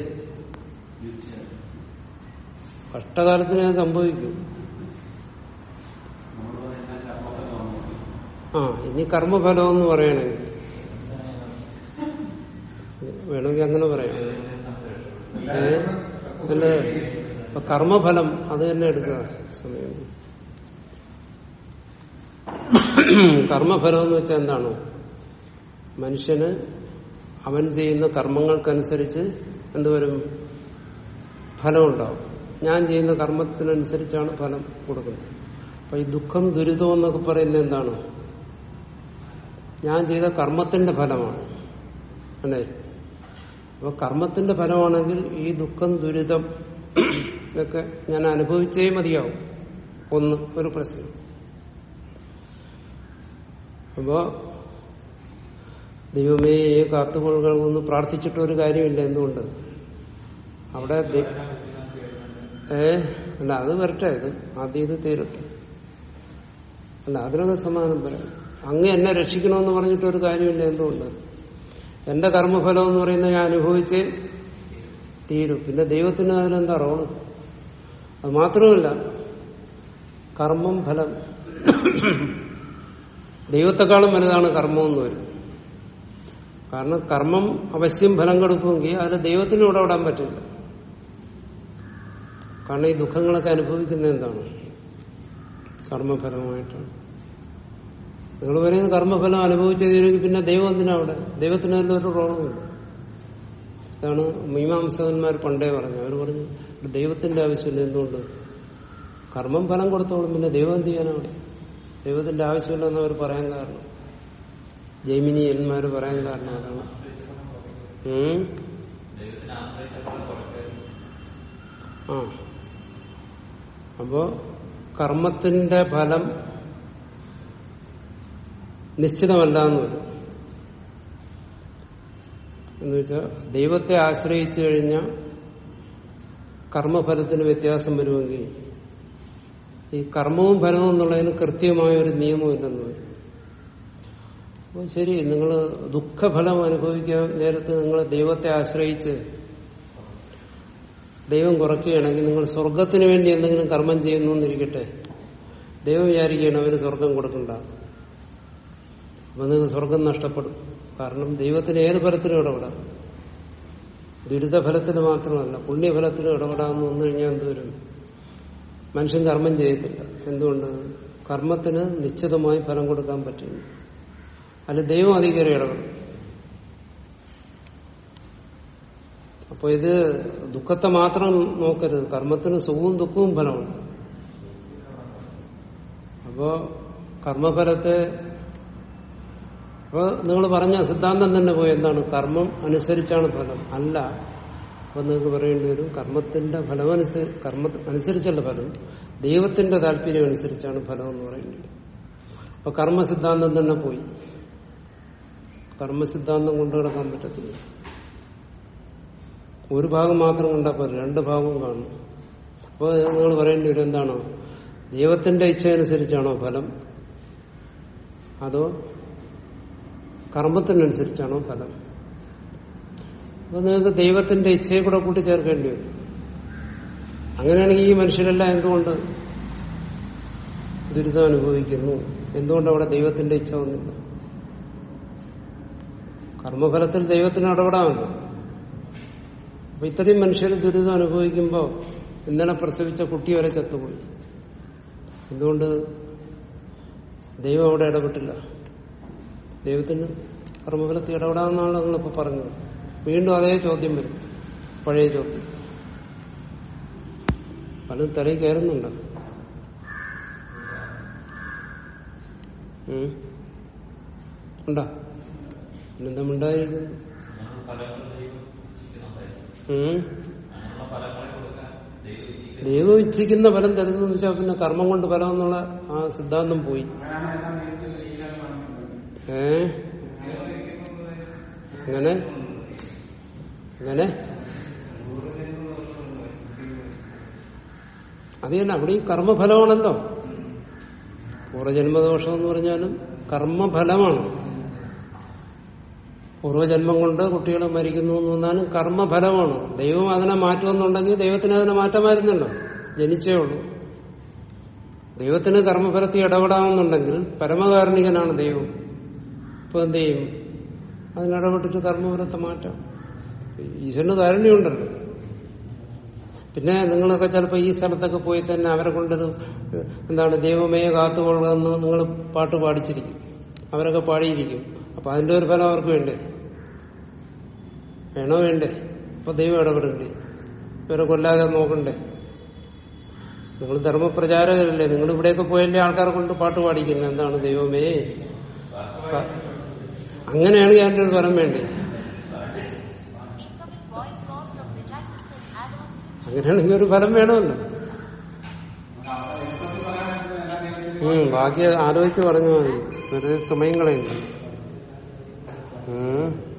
Speaker 1: കഷ്ടകാലത്തിന് അത് സംഭവിക്കും
Speaker 4: നമ്മൾ പറയുന്ന കർമ്മഫലമാണ്
Speaker 1: ആ ഇനി കർമ്മഫലം എന്ന് പറയണെങ്കിൽ വേണമെങ്കിൽ അങ്ങനെ പറയാം ഏ? അല്ല ഇപ്പൊ കർമ്മഫലം അത് തന്നെ എടുക്കുക സമയം കർമ്മഫലം എന്ന് വെച്ചാൽ എന്താണ് മനുഷ്യന് അവൻ ചെയ്യുന്ന കർമ്മങ്ങൾക്കനുസരിച്ച് എന്തുവരും ഫലം ഉണ്ടാവും ഞാൻ ചെയ്യുന്ന കർമ്മത്തിനനുസരിച്ചാണ് ഫലം കൊടുക്കുന്നത് അപ്പൊ ഈ ദുഃഖം ദുരിതം എന്നൊക്കെ പറയുന്നത് എന്താണ് ഞാൻ ചെയ്ത കർമ്മത്തിന്റെ ഫലമാണ് അല്ലേ അപ്പൊ കർമ്മത്തിന്റെ ഫലമാണെങ്കിൽ ഈ ദുഃഖം ദുരിതം ഒക്കെ ഞാൻ അനുഭവിച്ചേ മതിയാവും ഒന്ന് ഒരു പ്രശ്നം അപ്പോ ദൈവമേ കാത്തുകൊള്ളുകളൊന്ന് പ്രാർത്ഥിച്ചിട്ട് ഒരു കാര്യമില്ല എന്തുകൊണ്ട് അവിടെ ദൈ- ഏ അല്ല അത് വരട്ടെ ഇത് ആദ്യം ഇത് തീരട്ടെ അല്ല അതിനൊക്കെ സമാധാനം പറയാം അങ്ങ് എന്നെ രക്ഷിക്കണമെന്ന് പറഞ്ഞിട്ട് ഒരു കാര്യമില്ല എന്തുകൊണ്ട് എന്റെ കർമ്മഫലം എന്ന് പറയുന്നത് ഞാൻ അനുഭവിച്ചേ തീരും പിന്നെ ദൈവത്തിന് അതിലെന്താ റോള് അത് മാത്രമല്ല കർമ്മം ഫലം ദൈവത്തെക്കാളും വലുതാണ് കർമ്മം എന്ന് വരും കാരണം കർമ്മം അവശ്യം ഫലം കൊടുക്കുമെങ്കിൽ അതിൽ ദൈവത്തിന് ഇടപെടാൻ പറ്റില്ല കാരണം ഈ ദുഃഖങ്ങളൊക്കെ അനുഭവിക്കുന്നത് എന്താണ് കർമ്മഫലമായിട്ടാണ് നിങ്ങൾ പറയുന്ന കർമ്മഫലം അനുഭവിച്ചതിനെങ്കിൽ പിന്നെ ദൈവം എന്തിനാ അവിടെ ദൈവത്തിന് അതിൽ ഒരു റോളുമില്ല ഇതാണ് മീമാംസകന്മാർ പണ്ടേ പറഞ്ഞു അവർ പറഞ്ഞു ഇവിടെ ദൈവത്തിന്റെ ആവശ്യമില്ല എന്തുകൊണ്ട് കർമ്മം ഫലം കൊടുത്തോളും പിന്നെ ദൈവം എന്ത് ചെയ്യാനാണ് ദൈവത്തിന്റെ ആവശ്യമില്ലെന്ന് അവർ പറയാൻ കാരണം ജൈമിനിയന്മാർ പറയാൻ കാരണം അതാണ് ഉം? ആ അപ്പോ കർമ്മത്തിന്റെ ഫലം നിശ്ചിതമല്ല എന്ന് വരും എന്ന് വെച്ചാൽ ദൈവത്തെ ആശ്രയിച്ചു കഴിഞ്ഞാൽ കർമ്മഫലത്തിന് വ്യത്യാസം വരുമെങ്കിൽ ഈ കർമ്മവും ഫലവും എന്നുള്ളതിന് കൃത്യമായ ഒരു നിയമമില്ലെന്ന് വരും അപ്പോൾ ശരി നിങ്ങൾ ദുഃഖഫലം അനുഭവിക്കാൻ നേരത്ത് നിങ്ങൾ ദൈവത്തെ ആശ്രയിച്ച് ദൈവം കുറയ്ക്കുകയാണെങ്കിൽ നിങ്ങൾ സ്വർഗത്തിന് വേണ്ടി എന്തെങ്കിലും കർമ്മം ചെയ്യുന്നു എന്നിരിക്കട്ടെ ദൈവം വിചാരിക്കുകയാണ് അവന് സ്വർഗം കൊടുക്കണ്ട അപ്പൊ നിങ്ങൾക്ക് സ്വർഗം നഷ്ടപ്പെടും കാരണം ദൈവത്തിന് ഏത് ഫലത്തിലും ഇടപെടാം ദുരിതഫലത്തിൽ മാത്രമല്ല പുണ്യഫലത്തിലും ഇടപെടാമെന്ന് വന്നു കഴിഞ്ഞാൽ എന്തുവരും മനുഷ്യൻ കർമ്മം ചെയ്യത്തില്ല എന്തുകൊണ്ട് കർമ്മത്തിന് നിശ്ചിതമായി ഫലം കൊടുക്കാൻ പറ്റില്ല അല്ല ദൈവം അധികേറി ഇടപെടും അപ്പൊ ഇത് ദുഃഖത്തെ മാത്രം നോക്കരുത് കർമ്മത്തിന് സുഖവും ദുഃഖവും ഫലമുണ്ട് അപ്പോ കർമ്മഫലത്തെ അപ്പൊ നിങ്ങൾ പറഞ്ഞ സിദ്ധാന്തം തന്നെ പോയി എന്താണ് കർമ്മം അനുസരിച്ചാണ് ഫലം അല്ല അപ്പൊ നിങ്ങൾക്ക് പറയേണ്ടി വരും കർമ്മത്തിന്റെ ഫലം അനുസരി കർമ്മ അനുസരിച്ചല്ല ഫലം ദൈവത്തിന്റെ താല്പര്യം അനുസരിച്ചാണ് ഫലം എന്ന് പറയേണ്ടി വരും അപ്പൊ കർമ്മസിദ്ധാന്തം തന്നെ പോയി കർമ്മസിദ്ധാന്തം കൊണ്ടു കിടക്കാൻ പറ്റത്തില്ല ഒരു ഭാഗം മാത്രം കൊണ്ടാൽ പോലും രണ്ട് ഭാഗവും കാണും അപ്പോൾ നിങ്ങൾ പറയേണ്ടി വരും എന്താണോ ദൈവത്തിന്റെ ഇച്ഛ അനുസരിച്ചാണോ ഫലം അതോ കർമ്മത്തിനനുസരിച്ചാണോ ഫലം അപ്പൊ നിങ്ങൾക്ക് ദൈവത്തിന്റെ ഇച്ഛയെ കൂടെ കൂട്ടി ചേർക്കേണ്ടി വരും അങ്ങനെയാണെങ്കിൽ ഈ മനുഷ്യരെല്ലാം എന്തുകൊണ്ട് ദുരിതം അനുഭവിക്കുന്നു എന്തുകൊണ്ട് അവിടെ ദൈവത്തിന്റെ ഇച്ഛ വന്നില്ല കർമ്മഫലത്തിൽ ദൈവത്തിന് ഇടപെടാമല്ലോ അപ്പൊ ഇത്രയും മനുഷ്യർ ദുരിതം അനുഭവിക്കുമ്പോൾ ഇന്നലെ പ്രസവിച്ച കുട്ടി വരെ ചത്തുപോയി എന്തുകൊണ്ട് ദൈവം അവിടെ ഇടപെട്ടില്ല ദൈവത്തിന് കർമ്മഫലത്തിൽ ഇടപെടാമെന്നാണ് നിങ്ങളിപ്പോ പറഞ്ഞത് വീണ്ടും അതേ ചോദ്യം വരും പഴയ ചോദ്യം പലതും തലയിൽ കയറുന്നുണ്ട് ഉം. ഉണ്ടോ പിന്നെന്താ ഉണ്ടായിരിക്കുന്നു ഉം. ദൈവം ഇച്ഛിക്കുന്ന ഫലം തരുന്നു വെച്ചാൽ പിന്നെ കർമ്മം കൊണ്ട് ഫലം എന്നുള്ള ആ സിദ്ധാന്തം പോയി
Speaker 3: അങ്ങനെയാണ് എല്ലാം ദൈവത്തിന്റെ ലീലകൾ കാണിക്കുന്നത്
Speaker 1: ഏ എങ്ങനെ എങ്ങനെ അത് തന്നെ അവിടെ ഈ കർമ്മഫലമാണല്ലോ പൂർവ്വജന്മദോഷം എന്ന് പറഞ്ഞാലും കർമ്മഫലമാണ് പൂർവ്വജന്മം കൊണ്ട് കുട്ടികൾ മരിക്കുന്നു എന്ന് പറഞ്ഞാലും കർമ്മഫലമാണ് ദൈവം അതിനെ മാറ്റുമെന്നുണ്ടെങ്കിൽ ദൈവത്തിന് അതിനെ മാറ്റമായിരുന്നല്ലോ ജനിച്ചേ ഉള്ളൂ ദൈവത്തിന് കർമ്മഫലത്തിൽ ഇടപെടാമെന്നുണ്ടെങ്കിൽ പരമകാരുണികനാണ് ദൈവം ഇപ്പൊ എന്ത് ചെയ്യും അതിനിടപെട്ടിട്ട് കർമ്മഫലത്തെ മാറ്റാം ഈശ്വരന് കാരുണ്യമുണ്ടല്ലോ പിന്നെ നിങ്ങളൊക്കെ ചിലപ്പോൾ ഈ സ്ഥലത്തൊക്കെ പോയി തന്നെ അവരെ കൊണ്ടത് എന്താണ് ദൈവമേ കാത്തുകൊള്ളുക എന്ന് നിങ്ങൾ പാട്ട് പാടിച്ചിരിക്കും അവരൊക്കെ പാടിയിരിക്കും അപ്പൊ അതിന്റെ ഒരു ഫലം അവർക്ക് വേണ്ടേ വേണോ വേണ്ടേ അപ്പൊ ദൈവം ഇടപെടണ്ടേ ഇവരെ കൊല്ലാതെ നോക്കണ്ടേ നിങ്ങൾ ധർമ്മപ്രചാരകരല്ലേ നിങ്ങൾ ഇവിടെയൊക്കെ പോയല്ലേ ആൾക്കാരെ കൊണ്ട് പാട്ട് പാടിക്കുന്നത് എന്താണ് ദൈവമേ പ- അങ്ങനെയാണെങ്കിൽ അതിന്റെ ഒരു ഫലം വേണ്ടേ
Speaker 5: Incoming voice call from Tajikistan add-ons
Speaker 1: അങ്ങനെയാണെങ്കിൽ ഒരു ഫലം വേണമല്ലോ ഉം, ബാക്കി ആലോചിച്ച് പറഞ്ഞാൽ മതി ഒരു സമയം കളയുന്നു ഉം